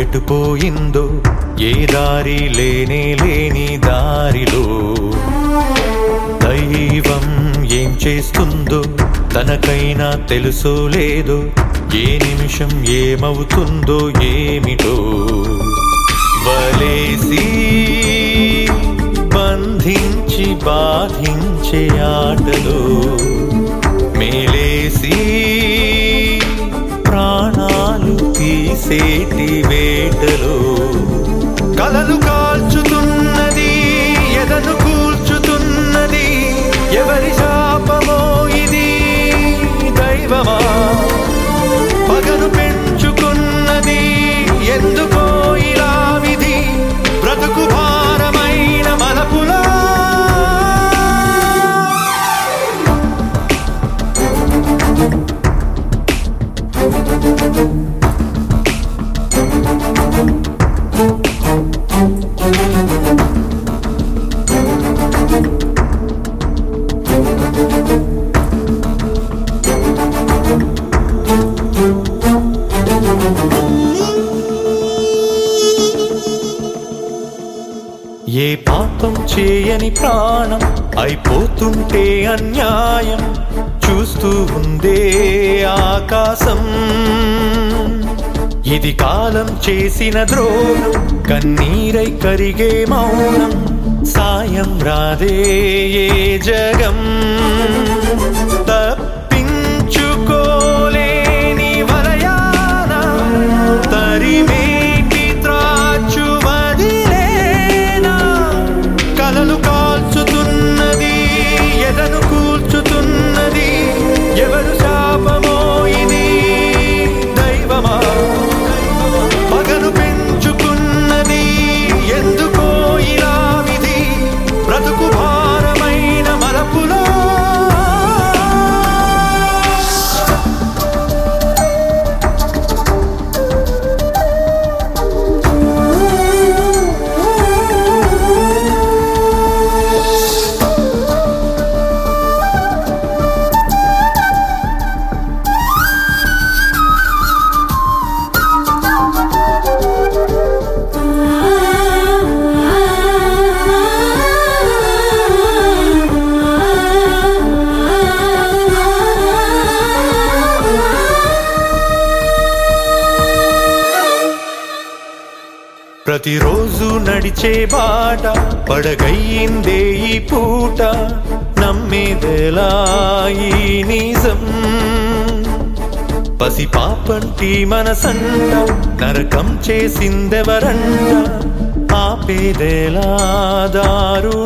ఎటుపోయిందో ఏ దారి లేనే లేని దారిలో దైవం ఏం చేస్తుందో తనకైనా తెలుసో లేదో ఏ నిమిషం ఏమవుతుందో ఏమిటో వలేసి బంధించి బాధించే ఆటలో మేలేసి ప్రాణాలు తీసేటి వేటలో కలలు కాల్చుతున్నది ఎదను కూల్చుతున్నది ఎవరి శాపమో ఇది దైవమా పగను పెంచుకున్నది ఎందుకో ఇలా విధి బ్రతుకు భారమైన మలపులా ఏ పాపం చేయని ప్రాణం అయిపోతుంటే అన్యాయం చూస్తూ ఉందే ఆకాశం ఇది కాలం చేసిన ద్రోహం కన్నీరై కరిగే మౌనం సాయం రాదే ఏ జగం తప్పించుకోలేని వలయాన తరిమేటి త్రాచు వదిలేనా కలలు కాల్చుతున్నది ఎదను కూల్చుతున్నది ఎవరు శాపమో ఇది దైవమా పగను పెంచుకున్నది ఎందుకో ఇలా విధి బ్రతుకు భారమైన మలపులో ప్రతిరోజు నడిచే బాట పడగయ్యిందే ఈ పూట నమ్మేదెలా ఈ నిజం పసి పాపంటి మనసంట నరకం చేసిందెవరంట ఆపేదెలా దారు